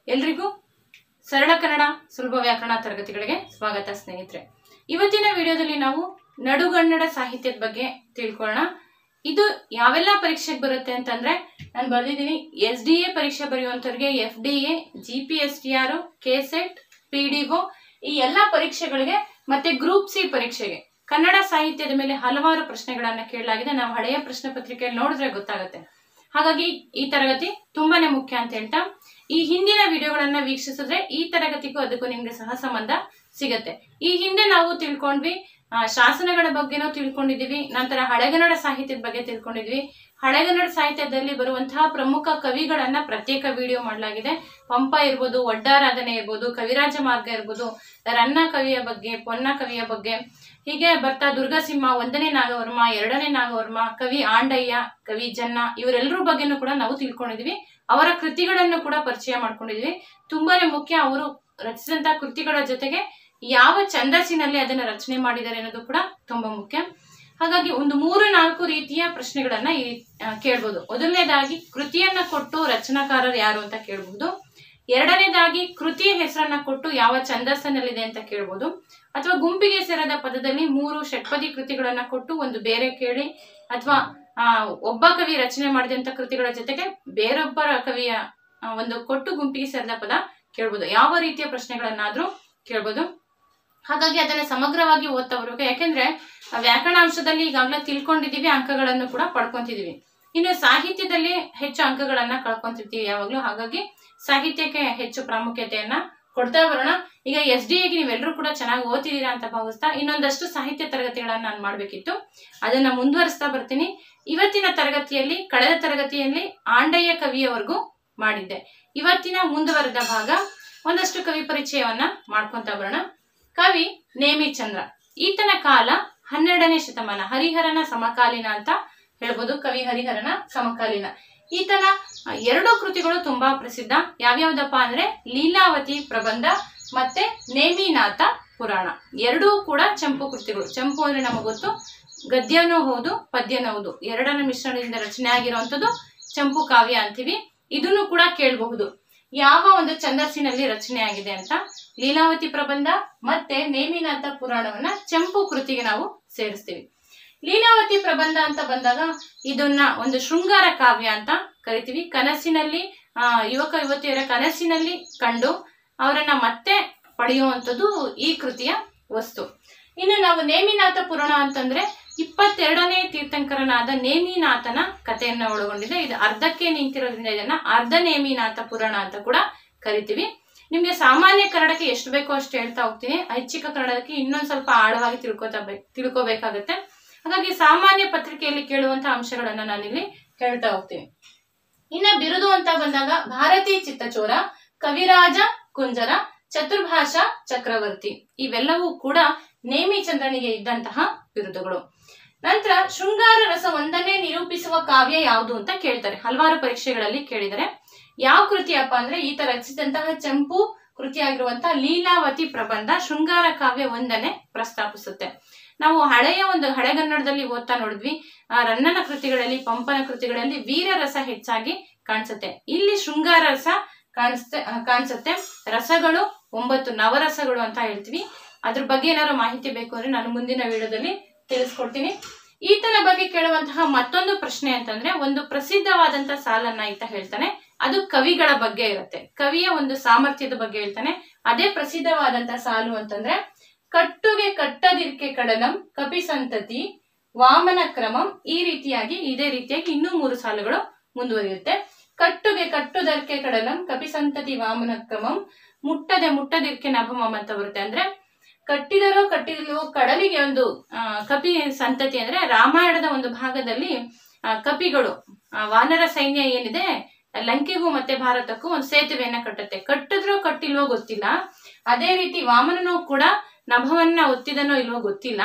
ಎಲ್ರಿಗೂ ಸರಳ ಕನ್ನಡ ಸುಲಭ ವ್ಯಾಕರಣ ತರಗತಿಗಳಿಗೆ ಸ್ವಾಗತ ಸ್ನೇಹಿತರೆ ಇವತ್ತಿನ ವಿಡಿಯೋದಲ್ಲಿ ನಾವು ನಡುಗನ್ನಡ ಸಾಹಿತ್ಯದ ಬಗ್ಗೆ ತಿಳ್ಕೊಳ್ಳೋಣ ಇದು ಯಾವೆಲ್ಲ ಪರೀಕ್ಷೆಗೆ ಬರುತ್ತೆ ಅಂತಂದ್ರೆ ನಾನು ಬರೆದಿದ್ದೀನಿ ಎಸ್ ಡಿ ಎ ಪರೀಕ್ಷೆ ಬರೆಯುವಂಥವ್ರಿಗೆ F D A G P S T R K set P D O ಈ ಎಲ್ಲ ಪರೀಕ್ಷೆಗಳಿಗೆ ಮತ್ತೆ ಗ್ರೂಪ್ ಸಿ ಪರೀಕ್ಷೆಗೆ ಕನ್ನಡ ಸಾಹಿತ್ಯದ ಮೇಲೆ ಹಲವಾರು ಪ್ರಶ್ನೆಗಳನ್ನ ಕೇಳಲಾಗಿದೆ ನಾವು ಹಳೆಯ ಪ್ರಶ್ನೆ ಪತ್ರಿಕೆಯಲ್ಲಿ ನೋಡಿದ್ರೆ ಗೊತ್ತಾಗುತ್ತೆ ಹಾಗಾಗಿ ಈ ತರಗತಿ ತುಂಬಾನೇ ಮುಖ್ಯ ಅಂತ ಹೇಳ್ತಾ ಈ ಹಿಂದಿನ ವಿಡಿಯೋಗಳನ್ನ ವೀಕ್ಷಿಸಿದ್ರೆ ಈ ತರಗತಿಗೂ ಅದಕ್ಕೂ ನಿಮ್ಗೆ ಸಹ ಸಂಬಂಧ ಸಿಗತ್ತೆ ಈ ಹಿಂದೆ ನಾವು ತಿಳ್ಕೊಂಡ್ವಿ ಆ, ಶಾಸನಗಳ ಬಗ್ಗೆನೂ ತಿಳ್ಕೊಂಡಿದೀವಿ ನಂತರ ಹಳೆಗನ್ನಡ ಸಾಹಿತ್ಯದ ಬಗ್ಗೆ ತಿಳ್ಕೊಂಡಿದ್ವಿ ಹಳೆಗನ್ನಡ ಸಾಹಿತ್ಯದಲ್ಲಿ ಬರುವಂತಹ ಪ್ರಮುಖ ಕವಿಗಳನ್ನ ಪ್ರತ್ಯೇಕ ವಿಡಿಯೋ ಮಾಡಲಾಗಿದೆ ಪಂಪ ಇರ್ಬೋದು ಒಡ್ಡಾರಾಧನೆ ಇರ್ಬೋದು ಕವಿರಾಜ ಮಾರ್ಗ ಇರ್ಬೋದು ರನ್ನ ಕವಿಯ ಬಗ್ಗೆ ಪೊನ್ನ ಕವಿಯ ಬಗ್ಗೆ ಹೀಗೆ ಬರ್ತಾ ದುರ್ಗಾಸಿಂಹ ಒಂದನೇ ನಾಗವರ್ಮ ಎರಡನೇ ನಾಗವರ್ಮ ಕವಿ ಆಂಡಯ್ಯ ಕವಿ ಜನ್ನ ಇವರೆಲ್ಲರ ಬಗ್ಗೆನೂ ಕೂಡ ನಾವು ತಿಳ್ಕೊಂಡಿದ್ವಿ ಅವರ ಕೃತಿಗಳನ್ನು ಕೂಡ ಪರಿಚಯ ಮಾಡ್ಕೊಂಡಿದ್ವಿ ತುಂಬಾನೇ ಮುಖ್ಯ ಅವರು ರಚಿಸಿದಂತಹ ಕೃತಿಗಳ ಜೊತೆಗೆ ಯಾವ ಛಂದಸ್ಸಿನಲ್ಲಿ ಅದನ್ನ ರಚನೆ ಮಾಡಿದ್ದಾರೆ ಅನ್ನೋದು ಕೂಡ ತುಂಬಾ ಮುಖ್ಯ ಹಾಗಾಗಿ ಒಂದು ಮೂರು ನಾಲ್ಕು ರೀತಿಯ ಪ್ರಶ್ನೆಗಳನ್ನ ಈ ಆ, ಕೇಳ್ಬೋದು ಮೊದಲನೇದಾಗಿ ಕೃತಿಯನ್ನ ಕೊಟ್ಟು ರಚನಾಕಾರರು ಯಾರು ಅಂತ ಕೇಳ್ಬಹುದು ಎರಡನೇದಾಗಿ ಕೃತಿಯ ಹೆಸರನ್ನ ಕೊಟ್ಟು ಯಾವ ಛಂದಸ್ಸಿನಲ್ಲಿದೆ ಅಂತ ಕೇಳ್ಬೋದು ಅಥವಾ ಗುಂಪಿಗೆ ಸೇರದ ಪದದಲ್ಲಿ ಮೂರು ಷಟ್ಪದಿ ಕೃತಿಗಳನ್ನ ಕೊಟ್ಟು ಒಂದು ಬೇರೆ ಕೇಳಿ ಅಥವಾ ಆ ಒಬ್ಬ ಕವಿ ರಚನೆ ಮಾಡಿದಂತ ಕೃತಿಗಳ ಜೊತೆಗೆ ಬೇರೊಬ್ಬರ ಕವಿಯ ಆ, ಒಂದು ಕೊಟ್ಟು ಗುಂಪಿಗೆ ಸೇರಿದ ಪದ ಕೇಳ್ಬೋದು ಯಾವ ರೀತಿಯ ಪ್ರಶ್ನೆಗಳನ್ನಾದ್ರೂ ಕೇಳ್ಬೋದು ಹಾಗಾಗಿ ಅದನ್ನ ಸಮಗ್ರವಾಗಿ ಓದ್ತಾ ಬರ್ಬೇಕು ಯಾಕೆಂದ್ರೆ ಆ ವ್ಯಾಕರಣಾಂಶದಲ್ಲಿ ಈಗಾಗಲೇ ತಿಳ್ಕೊಂಡಿದೀವಿ ಅಂಕಗಳನ್ನು ಕೂಡ ಪಡ್ಕೊಂತಿದೀವಿ ಇನ್ನು ಸಾಹಿತ್ಯದಲ್ಲಿ ಹೆಚ್ಚು ಅಂಕಗಳನ್ನ ಕಳ್ಕೊಂತಿರ್ತೀವಿ ಯಾವಾಗ್ಲೂ ಹಾಗಾಗಿ ಸಾಹಿತ್ಯಕ್ಕೆ ಹೆಚ್ಚು ಪ್ರಾಮುಖ್ಯತೆಯನ್ನ ಕೊಡ್ತಾ ಬರೋಣ ಈಗ ಎಸ್ ಡಿ ಎಗೆ ನೀವೆಲ್ಲರೂ ಕೂಡ ಚೆನ್ನಾಗಿ ಓದ್ತಿದ್ದೀರಾ ಅಂತ ಭಾವಿಸ್ತಾ ಇನ್ನೊಂದಷ್ಟು ಸಾಹಿತ್ಯ ತರಗತಿಗಳನ್ನ ನಾನು ಮಾಡ್ಬೇಕಿತ್ತು ಅದನ್ನ ಮುಂದುವರಿಸ್ತಾ ಬರ್ತೀನಿ ಇವತ್ತಿನ ತರಗತಿಯಲ್ಲಿ ಕಳೆದ ತರಗತಿಯಲ್ಲಿ ಆಂಡಯ್ಯ ಕವಿಯವರೆಗೂ ಮಾಡಿದ್ದೆ ಇವತ್ತಿನ ಮುಂದುವರೆದ ಭಾಗ ಒಂದಷ್ಟು ಕವಿ ಪರಿಚಯವನ್ನ ಮಾಡ್ಕೊಂತ ಬರೋಣ ಕವಿ ನೇಮಿಚಂದ್ರ ಈತನ ಕಾಲ ಹನ್ನೆರಡನೇ ಶತಮಾನ ಹರಿಹರನ ಸಮಕಾಲೀನ ಅಂತ ಹೇಳ್ಬೋದು ಕವಿ ಹರಿಹರನ ಸಮಕಾಲೀನ ಈತನ ಆ, ಎರಡು ಕೃತಿಗಳು ತುಂಬಾ ಪ್ರಸಿದ್ಧ ಯಾವ್ಯಾವ್ದಪ್ಪ ಅಂದ್ರೆ ಲೀಲಾವತಿ ಪ್ರಬಂಧ ಮತ್ತೆ ನೇಮಿನಾಥ ಪುರಾಣ ಎರಡೂ ಕೂಡ ಚಂಪು ಕೃತಿಗಳು ಚಂಪು ಅಂದ್ರೆ ನಮಗೆ ಗೊತ್ತು ಗದ್ಯನೂ ಹೌದು ಪದ್ಯನೂ ಹೌದು ಎರಡರ ಮಿಶ್ರಣದಿಂದ ರಚನೆ ಆಗಿರುವಂತದ್ದು ಚಂಪು ಕಾವ್ಯ ಅಂತೀವಿ ಇದನ್ನು ಕೂಡ ಕೇಳಬಹುದು ಯಾವ ಒಂದು ಛಂದಸ್ಸಿನಲ್ಲಿ ರಚನೆ ಆಗಿದೆ ಅಂತ ಲೀಲಾವತಿ ಪ್ರಬಂಧ ಮತ್ತೆ ನೇಮಿನಾಥ ಪುರಾಣವನ್ನ ಚಂಪು ಕೃತಿಗೆ ನಾವು ಸೇರಿಸ್ತೀವಿ ಲೀಲಾವತಿ ಪ್ರಬಂಧ ಅಂತ ಬಂದಾಗ ಇದನ್ನ ಒಂದು ಶೃಂಗಾರ ಕಾವ್ಯ ಅಂತ ಕರಿತೀವಿ ಕನಸಿನಲ್ಲಿ ಆ ಯುವಕ ಯುವತಿಯರ ಕನಸಿನಲ್ಲಿ ಕಂಡು ಅವರನ್ನ ಮತ್ತೆ ಪಡೆಯುವಂಥದ್ದು ಈ ಕೃತಿಯ ವಸ್ತು ಇನ್ನು ನಾವು ನೇಮಿನಾಥ ಪುರಾಣ ಅಂತಂದ್ರೆ ಇಪ್ಪತ್ತೆರಡನೇ ತೀರ್ಥಂಕರನಾದ ನೇಮಿನಾಥನ ಕಥೆಯನ್ನ ಒಳಗೊಂಡಿದೆ ಇದು ಅರ್ಧಕ್ಕೆ ನಿಂತಿರೋದ್ರಿಂದ ಇದನ್ನ ಅರ್ಧ ನೇಮಿನಾಥ ಪುರಾಣ ಅಂತ ಕೂಡ ಕರಿತೀವಿ ನಿಮ್ಗೆ ಸಾಮಾನ್ಯ ಕನ್ನಡಕ್ಕೆ ಎಷ್ಟು ಬೇಕೋ ಅಷ್ಟು ಹೇಳ್ತಾ ಹೋಗ್ತೀನಿ ಐಚ್ಛಿಕ ಕನ್ನಡಕ್ಕೆ ಇನ್ನೊಂದ್ ಸ್ವಲ್ಪ ಆಳವಾಗಿ ತಿಳ್ಕೊತಾ ಬೇ- ತಿಳ್ಕೊಬೇಕಾಗತ್ತೆ ಹಾಗಾಗಿ ಸಾಮಾನ್ಯ ಪತ್ರಿಕೆಯಲ್ಲಿ ಕೇಳುವಂತಹ ಅಂಶಗಳನ್ನ ನಾನಿಲ್ಲಿ ಹೇಳ್ತಾ ಹೋಗ್ತೀನಿ ಇನ್ನ ಬಿರುದು ಅಂತ ಬಂದಾಗ ಭಾರತೀಯ ಚಿತ್ತಚೋರ ಕವಿರಾಜ ಕುಂಜರ ಚತುರ್ಭಾಷಾ ಚಕ್ರವರ್ತಿ ಇವೆಲ್ಲವೂ ಕೂಡ ನೇಮಿಚಂದ್ರನಿಗೆ ಇದ್ದಂತಹ ಬಿರುದುಗಳು ನಂತರ ಶೃಂಗಾರ ರಸ ಒಂದನ್ನೇ ನಿರೂಪಿಸುವ ಕಾವ್ಯ ಯಾವುದು ಅಂತ ಕೇಳ್ತಾರೆ ಹಲವಾರು ಪರೀಕ್ಷೆಗಳಲ್ಲಿ ಕೇಳಿದರೆ ಯಾವ ಕೃತಿಯಪ್ಪ ಅಂದ್ರೆ ಈತ ರಚಿಸಿದಂತಹ ಚಂಪು ಕೃತಿಯಾಗಿರುವಂತಹ ಲೀಲಾವತಿ ಪ್ರಬಂಧ ಶೃಂಗಾರ ಕಾವ್ಯ ಒಂದನ್ನೇ ಪ್ರಸ್ತಾಪಿಸುತ್ತೆ ನಾವು ಹಳೆಯ ಒಂದು ಹಳೆಗನ್ನಡದಲ್ಲಿ ಓದ್ತಾ ನೋಡಿದ್ವಿ ಆ ರನ್ನನ ಕೃತಿಗಳಲ್ಲಿ ಪಂಪನ ಕೃತಿಗಳಲ್ಲಿ ವೀರರಸ ಹೆಚ್ಚಾಗಿ ಕಾಣಿಸುತ್ತೆ ಇಲ್ಲಿ ಶೃಂಗಾರ ರಸ ಕಾಣಿಸುತ್ತೆ ಆ, ಕಾಣಿಸುತ್ತೆ ರಸಗಳು ಒಂಬತ್ತು ನವರಸಗಳು ಅಂತ ಹೇಳ್ತೀವಿ ಅದ್ರ ಬಗ್ಗೆ ಏನಾದ್ರು ಮಾಹಿತಿ ಬೇಕು ಅಂದ್ರೆ ನಾನು ಮುಂದಿನ ವಿಡಿಯೋದಲ್ಲಿ ತಿಳಿಸ್ಕೊಡ್ತೀನಿ ಈತನ ಬಗ್ಗೆ ಕೇಳುವಂತಹ ಮತ್ತೊಂದು ಪ್ರಶ್ನೆ ಅಂತಂದ್ರೆ ಒಂದು ಪ್ರಸಿದ್ಧವಾದಂತ ಸಾಲನ್ನ ಈತ ಹೇಳ್ತಾನೆ ಅದು ಕವಿಗಳ ಬಗ್ಗೆ ಇರುತ್ತೆ ಕವಿಯ ಒಂದು ಸಾಮರ್ಥ್ಯದ ಬಗ್ಗೆ ಹೇಳ್ತಾನೆ ಅದೇ ಪ್ರಸಿದ್ಧವಾದಂತ ಸಾಲು ಅಂತಂದ್ರೆ ಕಟ್ಟುಗೆ ಕಟ್ಟದಿರ್ಕೆ ಕಡಲಂ ಕಪಿ ಸಂತತಿ ವಾಮನ ಕ್ರಮಂ ಈ ರೀತಿಯಾಗಿ ಇದೇ ರೀತಿಯಾಗಿ ಇನ್ನೂ ಮೂರು ಸಾಲುಗಳು ಮುಂದುವರಿಯುತ್ತೆ ಕಟ್ಟುಗೆ ಕಟ್ಟುದರ್ಕೆ ಕಡಲಂ ಕಪಿ ಸಂತತಿ ವಾಮನ ಕ್ರಮಂ ಮುಟ್ಟದೆ ಮುಟ್ಟದಿರ್ಕೆ ನಭಮಂ ಅಂತ ಬರುತ್ತೆ ಅಂದ್ರೆ ಕಟ್ಟಿದರೋ ಕಟ್ಟಿದರೋ ಕಡಲಿಗೆ ಒಂದು ಆ, ಕಪಿ ಸಂತತಿ ಅಂದ್ರೆ ರಾಮಾಯಣದ ಒಂದು ಭಾಗದಲ್ಲಿ ಆ, ಕಪಿಗಳು ಆ, ವಾನರ ಸೈನ್ಯ ಏನಿದೆ ಲಂಕೆಗೂ ಮತ್ತೆ ಭಾರತಕ್ಕೂ ಒಂದು ಸೇತುವೆಯನ್ನ ಕಟ್ಟುತ್ತೆ ಕಟ್ಟಿದ್ರೋ ಕಟ್ಟಿಲ್ವೋ ಗೊತ್ತಿಲ್ಲ ಅದೇ ರೀತಿ ವಾಮನನು ಕೂಡ ನಭವನ್ನ ಒತ್ತಿದನೋ ಇಲ್ವೋ ಗೊತ್ತಿಲ್ಲ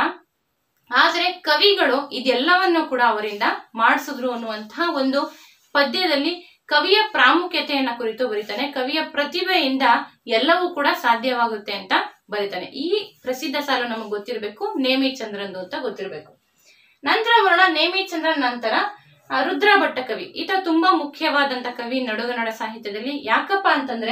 ಆದ್ರೆ ಕವಿಗಳು ಇದೆಲ್ಲವನ್ನು ಕೂಡ ಅವರಿಂದ ಮಾಡಿಸಿದ್ರು ಅನ್ನುವಂತಹ ಒಂದು ಪದ್ಯದಲ್ಲಿ ಕವಿಯ ಪ್ರಾಮುಖ್ಯತೆಯನ್ನ ಕುರಿತು ಬರೀತಾನೆ ಕವಿಯ ಪ್ರತಿಭೆಯಿಂದ ಎಲ್ಲವೂ ಕೂಡ ಸಾಧ್ಯವಾಗುತ್ತೆ ಅಂತ ಬರೀತಾನೆ ಈ ಪ್ರಸಿದ್ಧ ಸಾಲು ನಮಗೆ ಗೊತ್ತಿರಬೇಕು ನೇಮಿಚಂದ್ರಂದು ಅಂತ ಗೊತ್ತಿರಬೇಕು ನಂತರ ಬರೋಣ ನೇಮಿಚಂದ್ರನ್ ನಂತರ ಆ, ರುದ್ರ ಭಟ್ಟ ಕವಿ ಈತ ತುಂಬಾ ಮುಖ್ಯವಾದಂತ ಕವಿ ನಡುಗನ್ನಡ ಸಾಹಿತ್ಯದಲ್ಲಿ ಯಾಕಪ್ಪ ಅಂತಂದ್ರೆ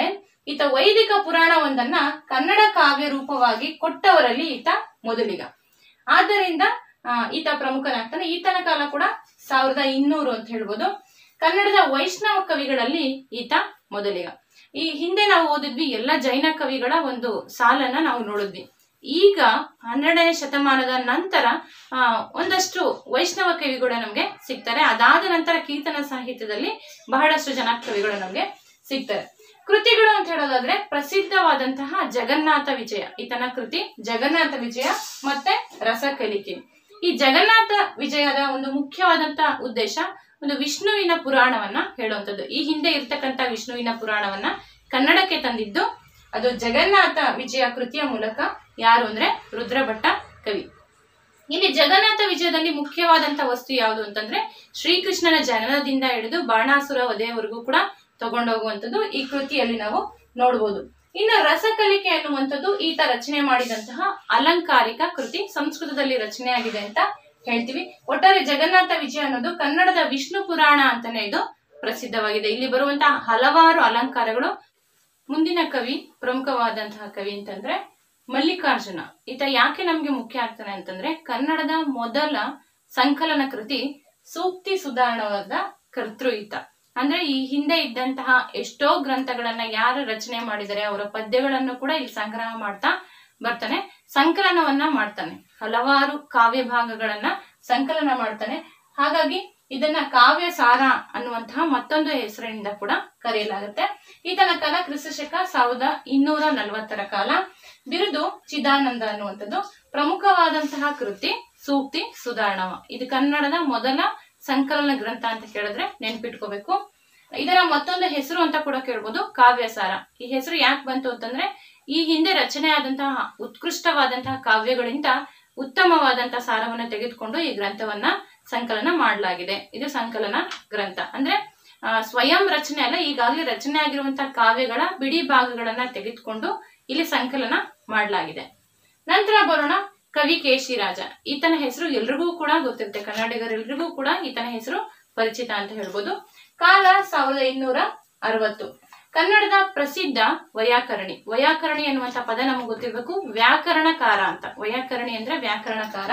ಈತ ವೈದಿಕ ಪುರಾಣವೊಂದನ್ನ ಕನ್ನಡ ಕಾವ್ಯ ರೂಪವಾಗಿ ಕೊಟ್ಟವರಲ್ಲಿ ಈತ ಮೊದಲಿಗ ಆದ್ದರಿಂದ ಆ, ಈತ ಪ್ರಮುಖನಾಗ್ತಾನೆ ಈತನ ಕಾಲ ಕೂಡ ಸಾವಿರದ ಇನ್ನೂರು ಅಂತ ಹೇಳ್ಬೋದು ಕನ್ನಡದ ವೈಷ್ಣವ ಕವಿಗಳಲ್ಲಿ ಈತ ಮೊದಲಿಗ ಈ ಹಿಂದೆ ನಾವು ಓದಿದ್ವಿ ಎಲ್ಲ ಜೈನ ಕವಿಗಳ ಒಂದು ಸಾಲನ್ನ ನಾವು ನೋಡಿದ್ವಿ ಈಗ ಹನ್ನೆರಡನೇ ಶತಮಾನದ ನಂತರ ಆ, ಒಂದಷ್ಟು ವೈಷ್ಣವ ಕವಿಗಳು ನಮ್ಗೆ ಸಿಗ್ತಾರೆ ಅದಾದ ನಂತರ ಕೀರ್ತನ ಸಾಹಿತ್ಯದಲ್ಲಿ ಬಹಳಷ್ಟು ಜನ ಕವಿಗಳು ನಮ್ಗೆ ಸಿಗ್ತಾರೆ ಕೃತಿಗಳು ಅಂತ ಹೇಳೋದಾದ್ರೆ ಪ್ರಸಿದ್ಧವಾದಂತಹ ಜಗನ್ನಾಥ ವಿಜಯ ಈತನ ಕೃತಿ ಜಗನ್ನಾಥ ವಿಜಯ ಮತ್ತೆ ರಸಕಲಿಕೆ ಈ ಜಗನ್ನಾಥ ವಿಜಯದ ಒಂದು ಮುಖ್ಯವಾದಂತಹ ಉದ್ದೇಶ ಒಂದು ವಿಷ್ಣುವಿನ ಪುರಾಣವನ್ನ ಹೇಳುವಂಥದ್ದು ಈ ಹಿಂದೆ ಇರ್ತಕ್ಕಂಥ ವಿಷ್ಣುವಿನ ಪುರಾಣವನ್ನ ಕನ್ನಡಕ್ಕೆ ತಂದಿದ್ದು ಅದು ಜಗನ್ನಾಥ ವಿಜಯ ಕೃತಿಯ ಮೂಲಕ ಯಾರು ಅಂದ್ರೆ ರುದ್ರಭಟ್ಟ ಕವಿ ಇಲ್ಲಿ ಜಗನ್ನಾಥ ವಿಜಯದಲ್ಲಿ ಮುಖ್ಯವಾದಂತ ವಸ್ತು ಯಾವುದು ಅಂತಂದ್ರೆ ಶ್ರೀಕೃಷ್ಣನ ಜನನದಿಂದ ಹಿಡಿದು ಬಾಣಾಸುರ ವಧೆಯವರೆಗೂ ಕೂಡ ತಗೊಂಡೋಗುವಂಥದ್ದು ಈ ಕೃತಿಯಲ್ಲಿ ನಾವು ನೋಡ್ಬೋದು ಇನ್ನು ರಸಕಲಿಕೆ ಅನ್ನುವಂಥದ್ದು ಈತ ರಚನೆ ಮಾಡಿದಂತಹ ಅಲಂಕಾರಿಕ ಕೃತಿ ಸಂಸ್ಕೃತದಲ್ಲಿ ರಚನೆ ಆಗಿದೆ ಅಂತ ಹೇಳ್ತೀವಿ ಒಟ್ಟಾರೆ ಜಗನ್ನಾಥ ವಿಜಯ ಅನ್ನೋದು ಕನ್ನಡದ ವಿಷ್ಣು ಪುರಾಣ ಅಂತಾನೆ ಇದು ಪ್ರಸಿದ್ಧವಾಗಿದೆ ಇಲ್ಲಿ ಬರುವಂತಹ ಹಲವಾರು ಅಲಂಕಾರಗಳು ಮುಂದಿನ ಕವಿ ಪ್ರಮುಖವಾದಂತಹ ಕವಿ ಅಂತಂದ್ರೆ ಮಲ್ಲಿಕಾರ್ಜುನ ಈತ ಯಾಕೆ ನಮ್ಗೆ ಮುಖ್ಯ ಆಗ್ತಾನೆ ಅಂತಂದ್ರೆ ಕನ್ನಡದ ಮೊದಲ ಸಂಕಲನ ಕೃತಿ ಸೂಕ್ತಿ ಸುಧಾರಣವಾದ ಕರ್ತೃ ಈತ ಅಂದ್ರೆ ಈ ಹಿಂದೆ ಇದ್ದಂತಹ ಎಷ್ಟೋ ಗ್ರಂಥಗಳನ್ನ ಯಾರು ರಚನೆ ಮಾಡಿದರೆ ಅವರ ಪದ್ಯಗಳನ್ನು ಕೂಡ ಇಲ್ಲಿ ಸಂಗ್ರಹ ಮಾಡ್ತಾ ಬರ್ತಾನೆ ಸಂಕಲನವನ್ನ ಮಾಡ್ತಾನೆ ಹಲವಾರು ಕಾವ್ಯ ಭಾಗಗಳನ್ನ ಸಂಕಲನ ಮಾಡ್ತಾನೆ ಹಾಗಾಗಿ ಇದನ್ನ ಕಾವ್ಯ ಸಾರ ಅನ್ನುವಂತಹ ಮತ್ತೊಂದು ಹೆಸರಿನಿಂದ ಕೂಡ ಕರೆಯಲಾಗುತ್ತೆ ಈತನ ಕಾಲ ಕ್ರಿಸ್ತಶಕ ಸಾವಿರದ ಇನ್ನೂರ ನಲವತ್ತರ ಕಾಲ ಬಿರುದು ಚಿದಾನಂದ ಅನ್ನುವಂಥದ್ದು ಪ್ರಮುಖವಾದಂತಹ ಕೃತಿ ಸೂಕ್ತಿ ಸುಧಾರಣವ ಇದು ಕನ್ನಡದ ಮೊದಲ ಸಂಕಲನ ಗ್ರಂಥ ಅಂತ ಕೇಳಿದ್ರೆ ನೆನ್ಪಿಟ್ಕೋಬೇಕು ಇದರ ಮತ್ತೊಂದು ಹೆಸರು ಅಂತ ಕೂಡ ಕೇಳ್ಬೋದು ಕಾವ್ಯಸಾರ ಈ ಹೆಸರು ಯಾಕೆ ಬಂತು ಅಂತಂದ್ರೆ ಈ ಹಿಂದೆ ರಚನೆ ಆದಂತಹ ಉತ್ಕೃಷ್ಟವಾದಂತಹ ಕಾವ್ಯಗಳಿಂದ ಉತ್ತಮವಾದಂತಹ ಸಾರವನ್ನು ತೆಗೆದುಕೊಂಡು ಈ ಗ್ರಂಥವನ್ನ ಸಂಕಲನ ಮಾಡಲಾಗಿದೆ ಇದು ಸಂಕಲನ ಗ್ರಂಥ ಅಂದ್ರೆ ಆ, ಸ್ವಯಂ ರಚನೆ ಅಲ್ಲ ಈಗಾಗಲೇ ರಚನೆ ಆಗಿರುವಂತಹ ಕಾವ್ಯಗಳ ಬಿಡಿ ಭಾಗಗಳನ್ನ ತೆಗೆದುಕೊಂಡು ಇಲ್ಲಿ ಸಂಕಲನ ಮಾಡಲಾಗಿದೆ ನಂತರ ಬರೋಣ ಕವಿ ಕೇಶಿರಾಜ ಈತನ ಹೆಸರು ಎಲ್ರಿಗೂ ಕೂಡ ಗೊತ್ತಿರುತ್ತೆ ಕನ್ನಡಿಗರೆಲ್ರಿಗೂ ಕೂಡ ಈತನ ಹೆಸರು ಪರಿಚಿತ ಅಂತ ಹೇಳ್ಬೋದು ಕಾಲ ಸಾವಿರದ ಇನ್ನೂರ ಅರವತ್ತು ಕನ್ನಡದ ಪ್ರಸಿದ್ಧ ವೈಯಾಕರಣಿ ವೈಯಾಕರಣಿ ಅನ್ನುವಂತ ಪದ ನಮಗೆ ಗೊತ್ತಿರಬೇಕು ವ್ಯಾಕರಣಕಾರ ಅಂತ ವೈಯಾಕರಣಿ ಅಂದ್ರೆ ವ್ಯಾಕರಣಕಾರ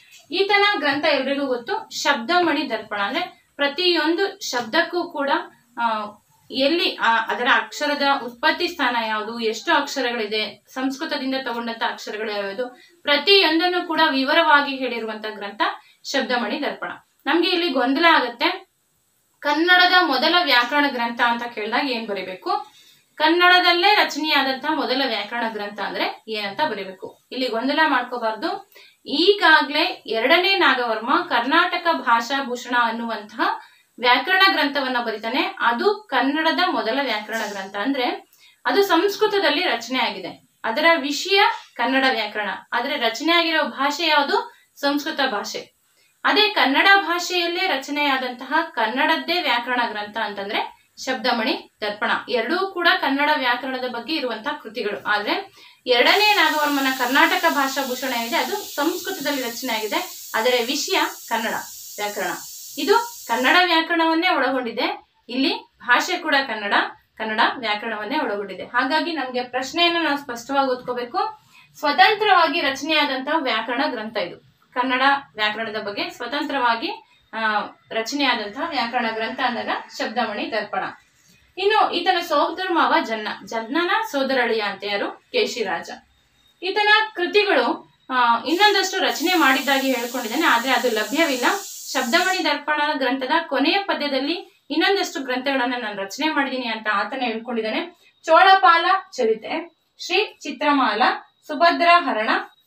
ಈತನ ಗ್ರಂಥ ಎಲ್ರಿಗೂ ಗೊತ್ತು ಶಬ್ದಮಣಿ ದರ್ಪಣ ಅಂದ್ರೆ ಪ್ರತಿಯೊಂದು ಶಬ್ದಕ್ಕೂ ಕೂಡ ಆ, ಎಲ್ಲಿ ಆ, ಅದರ ಅಕ್ಷರದ ಉತ್ಪತ್ತಿ ಸ್ಥಾನ ಯಾವುದು ಎಷ್ಟು ಅಕ್ಷರಗಳಿದೆ ಸಂಸ್ಕೃತದಿಂದ ತಗೊಂಡಂತ ಅಕ್ಷರಗಳು ಯಾವುದು ಪ್ರತಿಯೊಂದನ್ನು ಕೂಡ ವಿವರವಾಗಿ ಹೇಳಿರುವಂತ ಗ್ರಂಥ ಶಬ್ದಮಣಿ ದರ್ಪಣ ನಮ್ಗೆ ಇಲ್ಲಿ ಗೊಂದಲ ಆಗತ್ತೆ ಕನ್ನಡದ ಮೊದಲ ವ್ಯಾಕರಣ ಗ್ರಂಥ ಅಂತ ಕೇಳಿದಾಗ ಏನ್ ಬರೀಬೇಕು ಕನ್ನಡದಲ್ಲೇ ರಚನೆಯಾದಂತಹ ಮೊದಲ ವ್ಯಾಕರಣ ಗ್ರಂಥ ಅಂದ್ರೆ ಏನಂತ ಬರೀಬೇಕು ಇಲ್ಲಿ ಗೊಂದಲ ಮಾಡ್ಕೋಬಾರ್ದು ಈಗಾಗ್ಲೇ ಎರಡನೇ ನಾಗವರ್ಮ ಕರ್ನಾಟಕ ಭಾಷಾ ಭೂಷಣ ಅನ್ನುವಂತಹ ವ್ಯಾಕರಣ ಗ್ರಂಥವನ್ನ ಬರೀತಾನೆ ಅದು ಕನ್ನಡದ ಮೊದಲ ವ್ಯಾಕರಣ ಗ್ರಂಥ ಅಂದ್ರೆ ಅದು ಸಂಸ್ಕೃತದಲ್ಲಿ ರಚನೆ ಆಗಿದೆ ಅದರ ವಿಷಯ ಕನ್ನಡ ವ್ಯಾಕರಣ ಆದ್ರೆ ರಚನೆ ಆಗಿರೋ ಭಾಷೆ ಯಾವುದು ಸಂಸ್ಕೃತ ಭಾಷೆ ಅದೇ ಕನ್ನಡ ಭಾಷೆಯಲ್ಲೇ ರಚನೆಯಾದಂತಹ ಕನ್ನಡದ್ದೇ ವ್ಯಾಕರಣ ಗ್ರಂಥ ಅಂತಂದ್ರೆ ಶಬ್ದಮಣಿ ದರ್ಪಣ ಎರಡೂ ಕೂಡ ಕನ್ನಡ ವ್ಯಾಕರಣದ ಬಗ್ಗೆ ಇರುವಂತಹ ಕೃತಿಗಳು ಆದ್ರೆ ಎರಡನೇ ನಾಗವರ್ಮನ ಕರ್ನಾಟಕ ಭಾಷಾ ಭೂಷಣ ಇದೆ ಅದು ಸಂಸ್ಕೃತದಲ್ಲಿ ರಚನೆ ಆಗಿದೆ ಅದರ ವಿಷಯ ಕನ್ನಡ ವ್ಯಾಕರಣ ಇದು ಕನ್ನಡ ವ್ಯಾಕರಣವನ್ನೇ ಒಳಗೊಂಡಿದೆ ಇಲ್ಲಿ ಭಾಷೆ ಕೂಡ ಕನ್ನಡ ಕನ್ನಡ ವ್ಯಾಕರಣವನ್ನೇ ಒಳಗೊಂಡಿದೆ ಹಾಗಾಗಿ ನಮ್ಗೆ ಪ್ರಶ್ನೆಯನ್ನ ನಾವು ಸ್ಪಷ್ಟವಾಗಿ ಓದ್ಕೋಬೇಕು ಸ್ವತಂತ್ರವಾಗಿ ರಚನೆಯಾದಂತಹ ವ್ಯಾಕರಣ ಗ್ರಂಥ ಇದು ಕನ್ನಡ ವ್ಯಾಕರಣದ ಬಗ್ಗೆ ಸ್ವತಂತ್ರವಾಗಿ ಆ, ರಚನೆಯಾದಂತಹ ವ್ಯಾಕರಣ ಗ್ರಂಥ ಅಂದಾಗ ಶಬ್ದಮಣಿ ದರ್ಪಣ ಇನ್ನು ಈತನ ಸೋದರ ಮಾವ ಜನ್ನ ಜನ್ನನ ಸೋದರಳಿಯ ಅಂತ ಯಾರು ಕೇಶಿರಾಜ ಈತನ ಕೃತಿಗಳು ಆ, ಇನ್ನೊಂದಷ್ಟು ರಚನೆ ಮಾಡಿದ್ದಾಗಿ ಹೇಳ್ಕೊಂಡಿದ್ದಾನೆ ಆದ್ರೆ ಅದು ಲಭ್ಯವಿಲ್ಲ ಶಬ್ದಮಣಿ ದರ್ಪಣ ಗ್ರಂಥದ ಕೊನೆಯ ಪದ್ಯದಲ್ಲಿ ಇನ್ನೊಂದಷ್ಟು ಗ್ರಂಥಗಳನ್ನ ನಾನು ರಚನೆ ಮಾಡಿದೀನಿ ಅಂತ ಆತನೇ ಹೇಳ್ಕೊಂಡಿದ್ದಾನೆ ಚೋಳಪಾಲ ಚರಿತೆ ಶ್ರೀ ಚಿತ್ರಮಾಲ ಸುಭದ್ರ ಹರಣ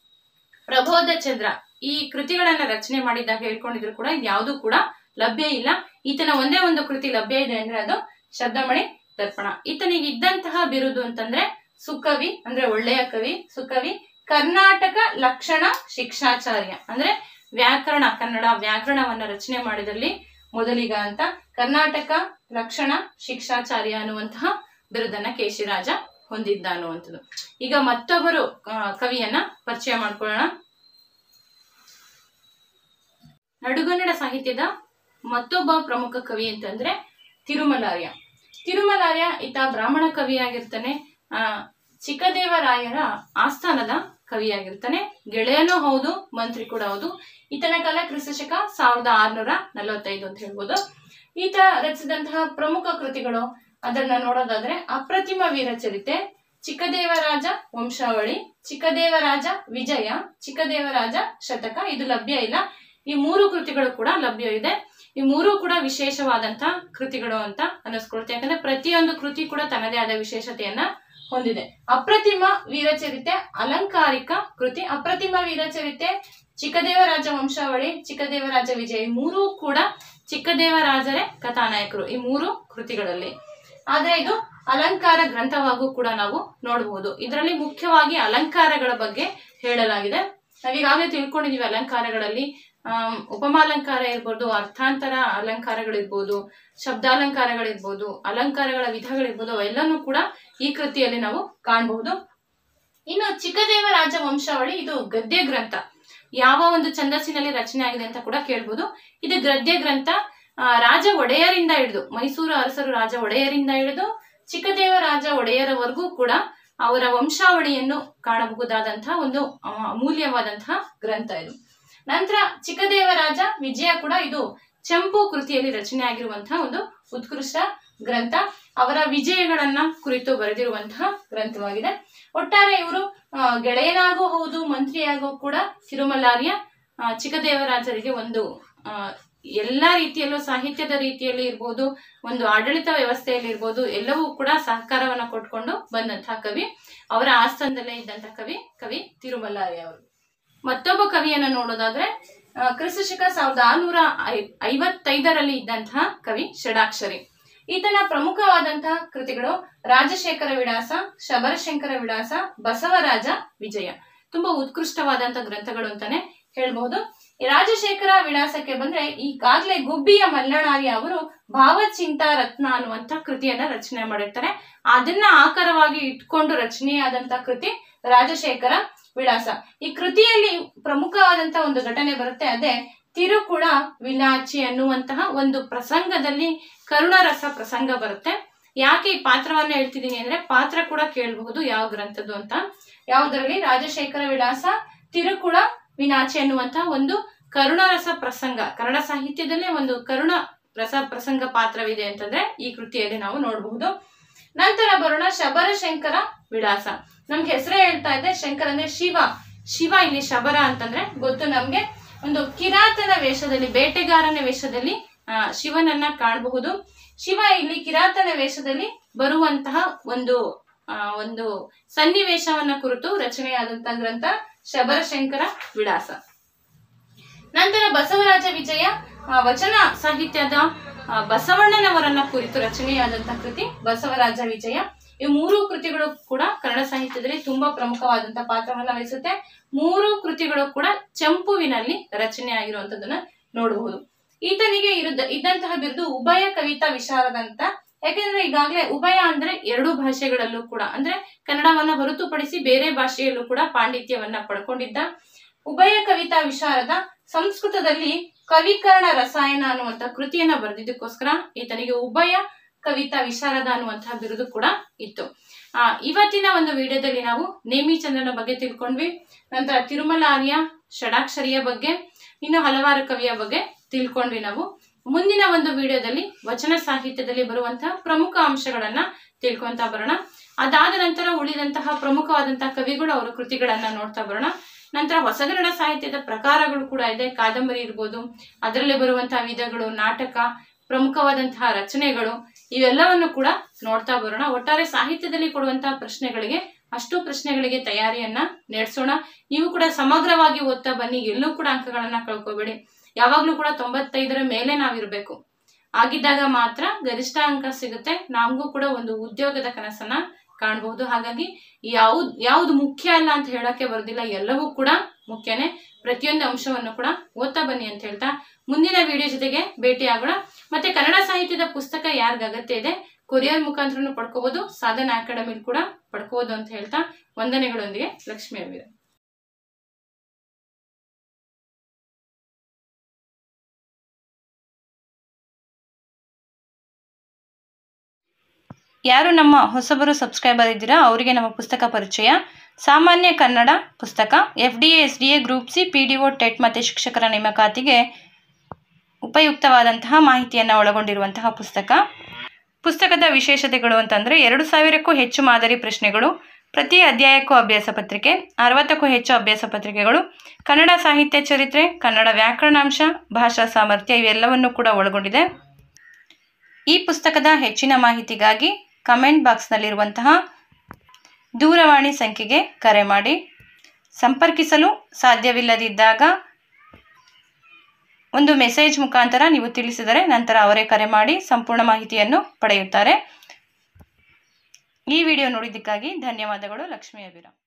ಪ್ರಬೋಧ ಚಂದ್ರ ಈ ಕೃತಿಗಳನ್ನ ರಚನೆ ಮಾಡಿದಾಗ ಹೇಳ್ಕೊಂಡಿದ್ರು ಕೂಡ ಯಾವುದು ಕೂಡ ಲಭ್ಯ ಇಲ್ಲ ಈತನ ಒಂದೇ ಒಂದು ಕೃತಿ ಲಭ್ಯ ಇದೆ ಅಂದ್ರೆ ಅದು ಶಬ್ದಮಣಿ ದರ್ಪಣ ಈತನಿಗೆ ಇದ್ದಂತಹ ಬಿರುದು ಅಂತಂದ್ರೆ ಸುಕವಿ ಅಂದ್ರೆ ಒಳ್ಳೆಯ ಕವಿ ಸುಕವಿ ಕರ್ನಾಟಕ ಲಕ್ಷಣ ಶಿಕ್ಷಾಚಾರ್ಯ ಅಂದ್ರೆ ವ್ಯಾಕರಣ ಕನ್ನಡ ವ್ಯಾಕರಣವನ್ನ ರಚನೆ ಮಾಡಿದಲ್ಲಿ ಮೊದಲಿಗ ಅಂತ ಕರ್ನಾಟಕ ಲಕ್ಷಣ ಶಿಕ್ಷಾಚಾರ್ಯ ಅನ್ನುವಂತಹ ಬಿರುದನ್ನ ಕೇಶಿರಾಜ ಹೊಂದಿದ್ದ ಅನ್ನುವಂಥದ್ದು ಈಗ ಮತ್ತೊಬ್ಬರು ಆ, ಕವಿಯನ್ನ ಪರಿಚಯ ಮಾಡ್ಕೊಳ್ಳೋಣ ನಡುಗನ್ನಡ ಸಾಹಿತ್ಯದ ಮತ್ತೊಬ್ಬ ಪ್ರಮುಖ ಕವಿ ಅಂತಂದ್ರೆ ತಿರುಮಲಾರ್ಯ ತಿರುಮಲಾರ್ಯ ಈತ ಬ್ರಾಹ್ಮಣ ಕವಿಯಾಗಿರ್ತಾನೆ ಆ ಚಿಕ್ಕದೇವರಾಯರ ಆಸ್ಥಾನದ ಕವಿಯಾಗಿರ್ತಾನೆ ಗೆಳೆಯನೂ ಹೌದು ಮಂತ್ರಿ ಕೂಡ ಹೌದು ಈತನ ಕಾಲ ಕ್ರಿಸ್ತಶಕ ಸಾವಿರದ ಆರ್ನೂರ ನಲವತ್ತೈದು ಅಂತ ಹೇಳ್ಬೋದು ಈತ ರಚಿಸಿದಂತಹ ಪ್ರಮುಖ ಕೃತಿಗಳು ಅದನ್ನ ನೋಡೋದಾದ್ರೆ ಅಪ್ರತಿಮ ವೀರಚರಿತೆ ಚಿಕ್ಕದೇವರಾಜ ವಂಶಾವಳಿ ಚಿಕ್ಕದೇವರಾಜ ವಿಜಯ ಚಿಕ್ಕದೇವರಾಜ ಶತಕ ಇದು ಲಭ್ಯ ಇಲ್ಲ ಈ ಮೂರು ಕೃತಿಗಳು ಕೂಡ ಲಭ್ಯ ಇದೆ ಈ ಮೂರು ಕೂಡ ವಿಶೇಷವಾದಂತ ಕೃತಿಗಳು ಅಂತ ಅನ್ನಿಸ್ಕೊಳುತ್ತೆ ಯಾಕಂದ್ರೆ ಪ್ರತಿಯೊಂದು ಕೃತಿ ಕೂಡ ತನ್ನದೇ ಆದ ವಿಶೇಷತೆಯನ್ನ ಹೊಂದಿದೆ ಅಪ್ರತಿಮ ವೀರಚರಿತೆ ಅಲಂಕಾರಿಕ ಕೃತಿ ಅಪ್ರತಿಮ ವೀರಚರಿತೆ ಚಿಕ್ಕದೇವರಾಜ ವಂಶಾವಳಿ ಚಿಕ್ಕದೇವರಾಜ ವಿಜಯ ಈ ಮೂರೂ ಕೂಡ ಚಿಕ್ಕದೇವರಾಜರೇ ಕಥಾನಾಯಕರು ಈ ಮೂರು ಕೃತಿಗಳಲ್ಲಿ ಆದ್ರೆ ಇದು ಅಲಂಕಾರ ಗ್ರಂಥವಾಗೂ ಕೂಡ ನಾವು ನೋಡಬಹುದು ಇದರಲ್ಲಿ ಮುಖ್ಯವಾಗಿ ಅಲಂಕಾರಗಳ ಬಗ್ಗೆ ಹೇಳಲಾಗಿದೆ ನಾವೀಗಾಗಲೇ ತಿಳ್ಕೊಂಡಿದೀವಿ ಅಲಂಕಾರಗಳಲ್ಲಿ ಆಮ್, ಉಪಮಾಲಂಕಾರ ಇರ್ಬೋದು ಅರ್ಥಾಂತರ ಅಲಂಕಾರಗಳಿರ್ಬೋದು ಶಬ್ದಾಲಂಕಾರಗಳಿರ್ಬೋದು ಅಲಂಕಾರಗಳ ವಿಧಗಳಿರ್ಬೋದು ಅವೆಲ್ಲನೂ ಕೂಡ ಈ ಕೃತಿಯಲ್ಲಿ ನಾವು ಕಾಣಬಹುದು ಇನ್ನು ಚಿಕ್ಕದೇವರಾಜ ವಂಶಾವಳಿ ಇದು ಗದ್ಯ ಗ್ರಂಥ ಯಾವ ಒಂದು ಛಂದಸ್ಸಿನಲ್ಲಿ ರಚನೆ ಆಗಿದೆ ಅಂತ ಕೂಡ ಕೇಳ್ಬೋದು ಇದು ಗದ್ಯ ಗ್ರಂಥ ಆ, ರಾಜ ಒಡೆಯರಿಂದ ಹಿಡಿದು ಮೈಸೂರು ಅರಸರು ರಾಜ ಒಡೆಯರಿಂದ ಹಿಡಿದು ಚಿಕ್ಕದೇವರಾಜ ಒಡೆಯರವರೆಗೂ ಕೂಡ ಅವರ ವಂಶಾವಳಿಯನ್ನು ಕಾಣಬಹುದಾದಂತಹ ಒಂದು ಆ, ಅಮೂಲ್ಯವಾದಂತಹ ಗ್ರಂಥ ಇದು ನಂತರ ಚಿಕ್ಕದೇವರಾಜ ವಿಜಯ ಕೂಡ ಇದು ಚಂಪು ಕೃತಿಯಲ್ಲಿ ರಚನೆ ಆಗಿರುವಂತಹ ಒಂದು ಉತ್ಕೃಷ್ಟ ಗ್ರಂಥ ಅವರ ವಿಜಯಗಳನ್ನ ಕುರಿತು ಬರೆದಿರುವಂತಹ ಗ್ರಂಥವಾಗಿದೆ ಒಟ್ಟಾರೆ ಇವರು ಗೆಳೆಯನಾಗೂ ಹೌದು ಮಂತ್ರಿಯಾಗೂ ಕೂಡ ತಿರುಮಲಾರ್ಯ ಆ, ಚಿಕ್ಕದೇವರಾಜರಿಗೆ ಒಂದು ಆ, ಎಲ್ಲಾ ರೀತಿಯಲ್ಲೂ ಸಾಹಿತ್ಯದ ರೀತಿಯಲ್ಲಿ ಇರ್ಬೋದು ಒಂದು ಆಡಳಿತ ವ್ಯವಸ್ಥೆಯಲ್ಲಿ ಇರ್ಬೋದು ಎಲ್ಲವೂ ಕೂಡ ಸಹಕಾರವನ್ನ ಕೊಟ್ಕೊಂಡು ಬಂದಂತಹ ಕವಿ ಅವರ ಆಸ್ಥಾನದಲ್ಲೇ ಇದ್ದಂತಹ ಕವಿ ಕವಿ ತಿರುಮಲಾರಿ ಅವರು ಮತ್ತೊಬ್ಬ ಕವಿಯನ್ನ ನೋಡೋದಾದ್ರೆ ಆ, ಕ್ರಿಸ್ತಶಕ ಸಾವಿರದ ಆರುನೂರ ಐ- ಐವತ್ತೈದರಲ್ಲಿ ಇದ್ದಂತಹ ಕವಿ ಷಡಾಕ್ಷರಿ ಈತನ ಪ್ರಮುಖವಾದಂತಹ ಕೃತಿಗಳು ರಾಜಶೇಖರ ವಿಳಾಸ ಶಬರಶಂಕರ ವಿಳಾಸ ಬಸವರಾಜ ವಿಜಯ ತುಂಬಾ ಉತ್ಕೃಷ್ಟವಾದಂತಹ ಗ್ರಂಥಗಳು ಅಂತಾನೆ ಹೇಳ್ಬಹುದು ಈ ರಾಜಶೇಖರ ವಿಳಾಸಕ್ಕೆ ಬಂದ್ರೆ ಈಗಾಗ್ಲೇ ಗುಬ್ಬಿಯ ಮಲ್ಲಣಾರಿ ಅವರು ಭಾವಚಿಂತ ರತ್ನ ಅನ್ನುವಂತ ಕೃತಿಯನ್ನ ರಚನೆ ಮಾಡಿರ್ತಾರೆ ಅದನ್ನ ಆಕಾರವಾಗಿ ಇಟ್ಕೊಂಡು ರಚನೆಯಾದಂತ ಕೃತಿ ರಾಜಶೇಖರ ವಿಳಾಸ ಈ ಕೃತಿಯಲ್ಲಿ ಪ್ರಮುಖವಾದಂತಹ ಒಂದು ಘಟನೆ ಬರುತ್ತೆ ಅದೇ ತಿರುಕುಳ ವಿನಾಚಿ ಅನ್ನುವಂತಹ ಒಂದು ಪ್ರಸಂಗದಲ್ಲಿ ಕರುಣರಸ ಪ್ರಸಂಗ ಬರುತ್ತೆ ಯಾಕೆ ಈ ಪಾತ್ರವನ್ನ ಹೇಳ್ತಿದ್ದೀನಿ ಅಂದ್ರೆ ಪಾತ್ರ ಕೂಡ ಕೇಳಬಹುದು ಯಾವ ಗ್ರಂಥದ್ದು ಅಂತ ಯಾವುದರಲ್ಲಿ ರಾಜಶೇಖರ ವಿಳಾಸ ತಿರುಕುಳ ವಿನಾಚಿ ಅನ್ನುವಂತಹ ಒಂದು ಕರುಣರಸ ಪ್ರಸಂಗ ಕನ್ನಡ ಸಾಹಿತ್ಯದಲ್ಲೇ ಒಂದು ಕರುಣ ರಸ ಪ್ರಸಂಗ ಪಾತ್ರವಿದೆ ಅಂತಂದ್ರೆ ಈ ಕೃತಿಯಲ್ಲಿ ನಾವು ನೋಡಬಹುದು ನಂತರ ಬರೋಣ ಶಬರಶಂಕರ ವಿಳಾಸ ನಮ್ಗೆ ಹೆಸರೇ ಹೇಳ್ತಾ ಇದೆ ಶಂಕರ ಅಂದ್ರೆ ಶಿವ ಶಿವ ಇಲ್ಲಿ ಶಬರ ಅಂತಂದ್ರೆ ಗೊತ್ತು ನಮ್ಗೆ ಒಂದು ಕಿರಾತನ ವೇಷದಲ್ಲಿ ಬೇಟೆಗಾರನ ವೇಷದಲ್ಲಿ ಆ, ಶಿವನನ್ನ ಕಾಣಬಹುದು ಶಿವ ಇಲ್ಲಿ ಕಿರಾತನ ವೇಷದಲ್ಲಿ ಬರುವಂತಹ ಒಂದು ಆ, ಒಂದು ಸನ್ನಿವೇಶವನ್ನ ಕುರಿತು ರಚನೆಯಾದಂತಹ ಗ್ರಂಥ ಶಬರಶಂಕರ ವಿಳಾಸ ನಂತರ ಬಸವರಾಜ ವಿಜಯ ಆ, ವಚನ ಸಾಹಿತ್ಯದ ಆ, ಬಸವಣ್ಣನವರನ್ನ ಕುರಿತು ರಚನೆಯಾದಂತಹ ಕೃತಿ ಬಸವರಾಜ ವಿಜಯ ಈ ಮೂರು ಕೃತಿಗಳು ಕೂಡ ಕನ್ನಡ ಸಾಹಿತ್ಯದಲ್ಲಿ ತುಂಬಾ ಪ್ರಮುಖವಾದಂತಹ ಪಾತ್ರವನ್ನ ವಹಿಸುತ್ತೆ ಮೂರು ಕೃತಿಗಳು ಕೂಡ ಚಂಪುವಿನಲ್ಲಿ ರಚನೆ ಆಗಿರುವಂತದನ್ನ ನೋಡಬಹುದು ಈತನಿಗೆ ಇರುದ ಇದ್ದಂತಹ ಬಿರುದು ಉಭಯ ಕವಿತಾ ವಿಶಾರದ ಅಂತ ಯಾಕೆಂದ್ರೆ ಈಗಾಗಲೇ ಉಭಯ ಅಂದ್ರೆ ಎರಡು ಭಾಷೆಗಳಲ್ಲೂ ಕೂಡ ಅಂದ್ರೆ ಕನ್ನಡವನ್ನ ಹೊರತುಪಡಿಸಿ ಬೇರೆ ಭಾಷೆಯಲ್ಲೂ ಕೂಡ ಪಾಂಡಿತ್ಯವನ್ನ ಪಡ್ಕೊಂಡಿದ್ದ ಉಭಯ ಕವಿತಾ ವಿಶಾರದ ಸಂಸ್ಕೃತದಲ್ಲಿ ಕವಿಕರಣ ರಸಾಯನ ಅನ್ನುವಂತ ಕೃತಿಯನ್ನ ಬರೆದಿದ್ದಕ್ಕೋಸ್ಕರ ಈತನಿಗೆ ಉಭಯ ಕವಿತಾ ವಿಶಾರದ ಅನ್ನುವಂತಹ ಬಿರುದು ಕೂಡ ಇತ್ತು ಆ ಇವತ್ತಿನ ಒಂದು ವಿಡಿಯೋದಲ್ಲಿ ನಾವು ನೇಮಿಚಂದ್ರನ ಬಗ್ಗೆ ತಿಳ್ಕೊಂಡ್ವಿ ನಂತರ ತಿರುಮಲಾರ್ಯ ಷಡಾಕ್ಷರಿಯ ಬಗ್ಗೆ ಇನ್ನು ಹಲವಾರು ಕವಿಯ ಬಗ್ಗೆ ತಿಳ್ಕೊಂಡ್ವಿ ನಾವು ಮುಂದಿನ ಒಂದು ವಿಡಿಯೋದಲ್ಲಿ ವಚನ ಸಾಹಿತ್ಯದಲ್ಲಿ ಬರುವಂತಹ ಪ್ರಮುಖ ಅಂಶಗಳನ್ನ ತಿಳ್ಕೊಂತ ಬರೋಣ ಅದಾದ ನಂತರ ಉಳಿದಂತಹ ಪ್ರಮುಖವಾದಂತಹ ಕವಿಗಳು ಅವರ ಕೃತಿಗಳನ್ನ ನೋಡ್ತಾ ಬರೋಣ ನಂತರ ಹೊಸಗನ್ನಡ ಸಾಹಿತ್ಯದ ಪ್ರಕಾರಗಳು ಕೂಡ ಇದೆ ಕಾದಂಬರಿ ಇರ್ಬೋದು ಅದರಲ್ಲಿ ಬರುವಂತಹ ವಿಧಗಳು ನಾಟಕ ಪ್ರಮುಖವಾದಂತಹ ರಚನೆಗಳು ಇವೆಲ್ಲವನ್ನು ಕೂಡ ನೋಡ್ತಾ ಬರೋಣ ಒಟ್ಟಾರೆ ಸಾಹಿತ್ಯದಲ್ಲಿ ಕೊಡುವಂತಹ ಪ್ರಶ್ನೆಗಳಿಗೆ ಅಷ್ಟು ಪ್ರಶ್ನೆಗಳಿಗೆ ತಯಾರಿಯನ್ನ ನಡೆಸೋಣ ನೀವು ಕೂಡ ಸಮಗ್ರವಾಗಿ ಓದ್ತಾ ಬನ್ನಿ ಎಲ್ಲೂ ಕೂಡ ಅಂಕಗಳನ್ನ ಕಳ್ಕೊಬೇಡಿ ಯಾವಾಗ್ಲೂ ಕೂಡ ತೊಂಬತ್ತೈದರ ಮೇಲೆ ನಾವಿರ್ಬೇಕು ಆಗಿದ್ದಾಗ ಮಾತ್ರ ಗರಿಷ್ಠ ಅಂಕ ಸಿಗುತ್ತೆ ನಮಗೂ ಕೂಡ ಒಂದು ಉದ್ಯೋಗದ ಕನಸನ್ನ ಕಾಣಬಹುದು ಹಾಗಾಗಿ ಯಾವ್ದು ಯಾವ್ದು ಮುಖ್ಯ ಅಲ್ಲ ಅಂತ ಹೇಳಕ್ಕೆ ಬರೋದಿಲ್ಲ ಎಲ್ಲವೂ ಕೂಡ ಮುಖ್ಯನೇ ಪ್ರತಿಯೊಂದು ಅಂಶವನ್ನು ಕೂಡ ಓದ್ತಾ ಬನ್ನಿ ಅಂತ ಹೇಳ್ತಾ ಮುಂದಿನ ವಿಡಿಯೋ ಜೊತೆಗೆ ಭೇಟಿ ಆಗೋಣ ಮತ್ತೆ ಕನ್ನಡ ಸಾಹಿತ್ಯದ ಪುಸ್ತಕ ಯಾರಿಗ ಅಗತ್ಯ ಇದೆ ಕೊರಿಯರ್ ಮುಖಾಂತರನು ಪಡ್ಕೋಬಹುದು ಸಾಧನ ಅಕಾಡೆಮಿ ಕೂಡ ಪಡ್ಕೋಬಹುದು ಅಂತ ಹೇಳ್ತಾ ವಂದನೆಗಳೊಂದಿಗೆ ಲಕ್ಷ್ಮೀ ಅವಿರ ಯಾರು ನಮ್ಮ ಹೊಸಬರು ಸಬ್ಸ್ಕ್ರೈಬರ್ ಇದ್ದೀರಾ ಅವರಿಗೆ ನಮ್ಮ ಪುಸ್ತಕ ಪರಿಚಯ ಸಾಮಾನ್ಯ ಕನ್ನಡ ಪುಸ್ತಕ F D A S D A group C P D O TET ಮತ್ತು ಶಿಕ್ಷಕರ ನೇಮಕಾತಿಗೆ ಉಪಯುಕ್ತವಾದಂತಹ ಮಾಹಿತಿಯನ್ನು ಒಳಗೊಂಡಿರುವಂತಹ ಪುಸ್ತಕ ಪುಸ್ತಕದ ವಿಶೇಷತೆಗಳು ಅಂತಂದರೆ ಎರಡು ಸಾವಿರಕ್ಕೂ ಹೆಚ್ಚು ಮಾದರಿ ಪ್ರಶ್ನೆಗಳು ಪ್ರತಿ ಅಧ್ಯಾಯಕ್ಕೂ ಅಭ್ಯಾಸ ಪತ್ರಿಕೆ ಅರವತ್ತಕ್ಕೂ ಹೆಚ್ಚು ಅಭ್ಯಾಸ ಪತ್ರಿಕೆಗಳು ಕನ್ನಡ ಸಾಹಿತ್ಯ ಚರಿತ್ರೆ ಕನ್ನಡ ವ್ಯಾಕರಣಾಂಶ ಭಾಷಾ ಸಾಮರ್ಥ್ಯ ಇವೆಲ್ಲವನ್ನು ಕೂಡ ಒಳಗೊಂಡಿದೆ ಈ ಪುಸ್ತಕದ ಹೆಚ್ಚಿನ ಮಾಹಿತಿಗಾಗಿ ಕಮೆಂಟ್ ಬಾಕ್ಸ್ನಲ್ಲಿರುವಂತಹ ದೂರವಾಣಿ ಸಂಖ್ಯೆಗೆ ಕರೆ ಮಾಡಿ ಸಂಪರ್ಕಿಸಲು ಸಾಧ್ಯವಿಲ್ಲದಿದ್ದಾಗ ಒಂದು ಮೆಸೇಜ್ ಮುಖಾಂತರ ನೀವು ತಿಳಿಸಿದರೆ ನಂತರ ಅವರೇ ಕರೆ ಮಾಡಿ ಸಂಪೂರ್ಣ ಮಾಹಿತಿಯನ್ನು ಪಡೆಯುತ್ತಾರೆ ಈ ವಿಡಿಯೋ ನೋಡಿದ್ದಕ್ಕಾಗಿ ಧನ್ಯವಾದಗಳು ಲಕ್ಷ್ಮೀ ಅಭಿರಾಮ್